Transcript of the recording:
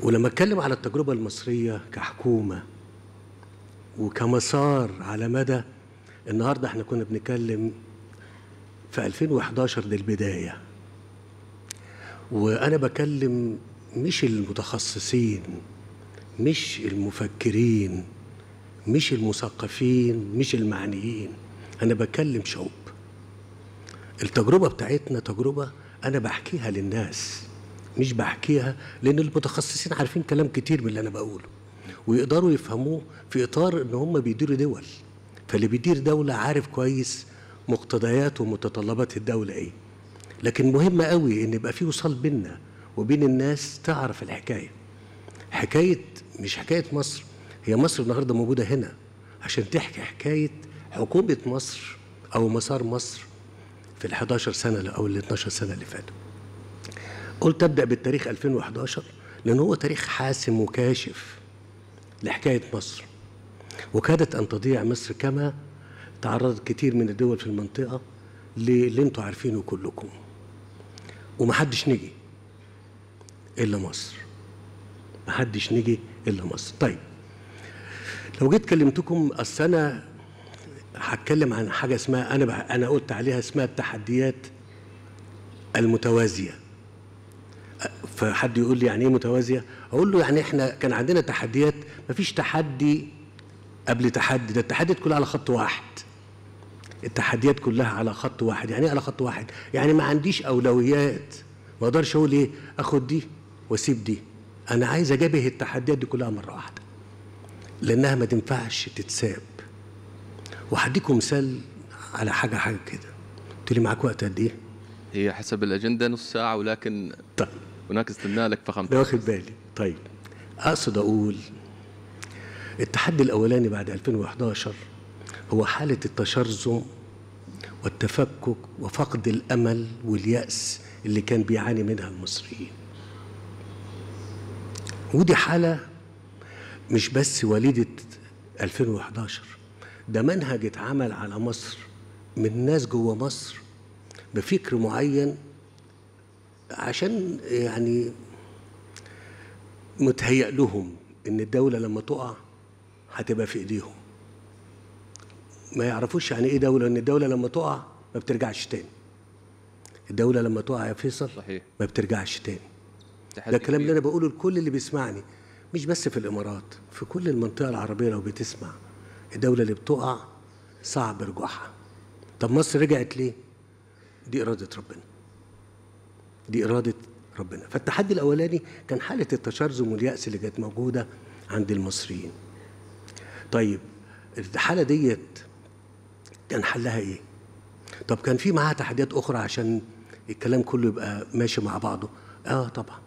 ولما اتكلم على التجربة المصرية كحكومة وكمسار على مدى النهارده احنا كنا بنتكلم في 2011 دي البداية وأنا بكلم مش المتخصصين مش المفكرين مش المثقفين مش المعنيين أنا بكلم شعوب التجربة بتاعتنا تجربة أنا بحكيها للناس مش بحكيها لأن المتخصصين عارفين كلام كتير من اللي أنا بقوله ويقدروا يفهموه في إطار إن هم بيديروا دول فاللي بيدير دولة عارف كويس مقتضيات ومتطلبات الدولة إيه لكن مهم قوي إن يبقى في وصال بيننا وبين الناس تعرف الحكاية حكاية مش حكاية مصر هي مصر النهاردة موجودة هنا عشان تحكي حكاية حكومة مصر أو مسار مصر في ال 11 سنة أو ال 12 سنة اللي فاتوا قلت أبدأ بالتاريخ 2011 لأن هو تاريخ حاسم وكاشف لحكاية مصر وكادت أن تضيع مصر كما تعرضت كتير من الدول في المنطقة للي انتوا عارفينه كلكم ومحدش نجي إلا مصر محدش نجي إلا مصر طيب لو جيت كلمتكم أصل أنا هتكلم عن حاجة اسمها أنا بح- أنا قلت عليها اسمها التحديات المتوازية فحد يقول لي يعني ايه متوازيه اقول له يعني احنا كان عندنا تحديات مفيش تحدي قبل تحدي ده التحديات كلها على خط واحد التحديات كلها على خط واحد يعني ايه على خط واحد يعني ما عنديش اولويات ما اقدرش اقول ايه اخد دي واسيب دي انا عايز اجابه التحديات دي كلها مره واحده لانها ما تنفعش تتساب وهديكم مثال على حاجه حاجه كده قلت لي معاك وقت قد ايه هي حسب الاجنده نص ساعه ولكن طيب هناك استثناء لك فخمت ده واخد بالي طيب اقصد اقول التحدي الاولاني بعد 2011 هو حاله التشرذم والتفكك وفقد الامل والياس اللي كان بيعاني منها المصريين ودي حاله مش بس وليده 2011 ده منهج اتعمل على مصر من ناس جوه مصر بفكر معين عشان يعني متهيأ لهم ان الدولة لما تقع هتبقى في ايديهم ما يعرفوش يعني ايه دولة ان الدولة لما تقع ما بترجعش تاني الدولة لما تقع يا فيصل صحيح. ما بترجعش تاني تحدي ده الكلام اللي كبير. انا بقوله لكل اللي بيسمعني مش بس في الامارات في كل المنطقه العربيه لو بتسمع الدوله اللي بتقع صعب رجوعها طب مصر رجعت ليه دي اراده ربنا دي اراده ربنا فالتحدي الاولاني كان حاله التشرذم والياس اللي كانت موجوده عند المصريين طيب الحاله ديت كان حلها ايه طب كان في معاها تحديات اخرى عشان الكلام كله يبقى ماشي مع بعضه اه طبعا